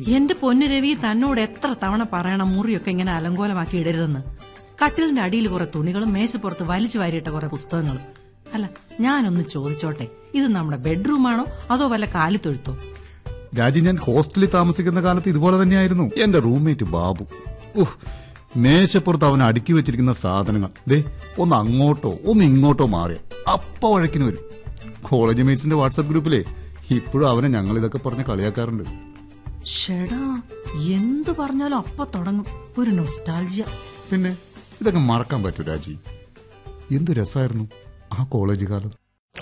എന്റെ പൊന്നു രവി തന്നോട് എത്ര തവണ പറയണം മുറിയൊക്കെ ഇങ്ങനെ അലങ്കോലമാക്കി ഇടരുതെന്ന് കട്ടിലിന്റെ അടിയിൽ കുറെ തുണികളും മേശപ്പുറത്ത് വലിച്ചു വാരിയിട്ട കുറെ പുസ്തകങ്ങളും അല്ല ഞാനൊന്ന് ചോദിച്ചോട്ടെ ഇത് നമ്മുടെ ബെഡ്റൂമാണോ അതോ വല്ല കാലിത്തൊഴുത്തോ രാജി ഞാൻ ഹോസ്റ്റലിൽ താമസിക്കുന്ന കാലത്ത് ഇതുപോലെ തന്നെയായിരുന്നു എന്റെ റൂംമേറ്റ് ബാബു ഉഹ് മേശപ്പുറത്ത് അവൻ അടുക്കി വെച്ചിരിക്കുന്ന സാധനങ്ങൾ ദേ ഒന്ന് അങ്ങോട്ടോ ഒന്ന് ഇങ്ങോട്ടോ മാറിയ അപ്പ വഴക്കിന് വരും കോളേജ് മേറ്റ്സിന്റെ വാട്സാപ്പ് ഗ്രൂപ്പിലെ ഇപ്പോഴും അവനെ ഞങ്ങൾ ഇതൊക്കെ പറഞ്ഞ് കളിയാക്കാറുണ്ട് ഷെടാ എന്ത് പറഞ്ഞാലും അപ്പൊ തുടങ്ങും ഒരു നൊസ്റ്റാൾജിയ പിന്നെ ഇതൊക്കെ മറക്കാൻ പറ്റൂ രാജി എന്തു രസമായിരുന്നു ആ കോളേജ് കാലം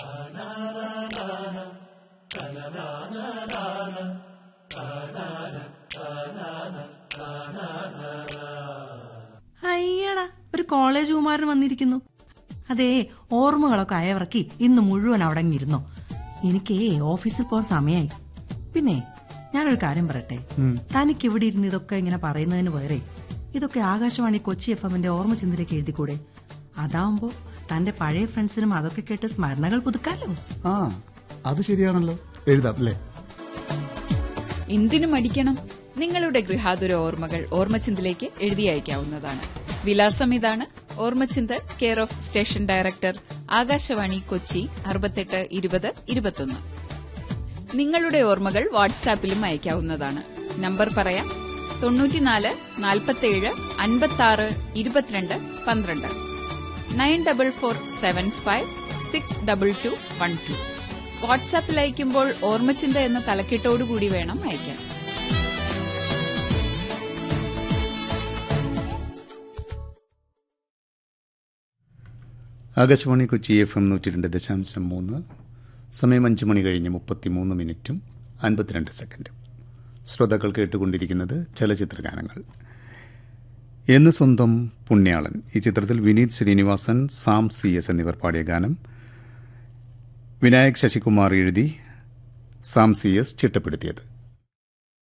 അയ്യടാ ഒരു കോളേജ് കുമാരൻ വന്നിരിക്കുന്നു അതേ ഓർമ്മകളൊക്കെ അയവിറക്കി ഇന്ന് മുഴുവൻ അവിടെ അങ്ങ് ഇരുന്നോ എനിക്കേ ഓഫീസിൽ പോകാൻ സമയായി പിന്നെ ഞാനൊരു കാര്യം പറയട്ടെ തനിക്ക് ഇവിടെ ഇരുന്ന് ഇതൊക്കെ ഇങ്ങനെ പറയുന്നതിന് പകരെ ഇതൊക്കെ ആകാശവാണി കൊച്ചി എഫ് എമ്മിന്റെ ഓർമ്മ ചിന്തയിലേക്ക് എഴുതിക്കൂടെ അതാവുമ്പോ തന്റെ പഴയ ഫ്രണ്ട്സിനും അതൊക്കെ കേട്ട് സ്മരണകൾ പുതുക്കാലോ ആ അത് ശരിയാണല്ലോ എഴുതാം അല്ലേ എന്തിനു മടിക്കണം നിങ്ങളുടെ ഗൃഹാതുര ഓർമ്മകൾ ഓർമ്മച്ചിന്തിലേക്ക് എഴുതി അയക്കാവുന്നതാണ് വിലാസം ഇതാണ് ഓർമ്മച്ചിന്ത് care of station director Akashvani Kochi അറുപത്തെട്ട് ഇരുപത് ഇരുപത്തൊന്ന് നിങ്ങളുടെ ഓർമ്മകൾ വാട്സാപ്പിലും അയക്കാവുന്നതാണ് നമ്പർ പറയാം തൊണ്ണൂറ്റിനാല് നാൽപ്പത്തേഴ് അൻപത്താറ് ഇരുപത്തിരണ്ട് പന്ത്രണ്ട് nine double four seven five six double two one two വാട്സാപ്പിൽ അയക്കുമ്പോൾ ഓർമ്മച്ചിന്ത എന്ന തലക്കെട്ടോടുകൂടി വേണം അയക്കാൻ ആകാശവാണി കൊച്ചി എഫ് എം നൂറ്റി രണ്ട് ദശാംശം മൂന്ന് സമയം അഞ്ച് മണി കഴിഞ്ഞ് മുപ്പത്തിമൂന്ന് മിനിറ്റും അൻപത്തിരണ്ട് സെക്കൻഡും ശ്രോതാക്കൾ കേട്ടുകൊണ്ടിരിക്കുന്നത് ചലച്ചിത്ര ഗാനങ്ങൾ എന്ന് സ്വന്തം പുണ്യാളൻ ഈ ചിത്രത്തിൽ വിനീത് ശ്രീനിവാസൻ സാം സി എസ് എന്നിവർ പാടിയ ഗാനം വിനായക് ശശികുമാർ എഴുതി സാം സി എസ് ചിട്ടപ്പെടുത്തിയത്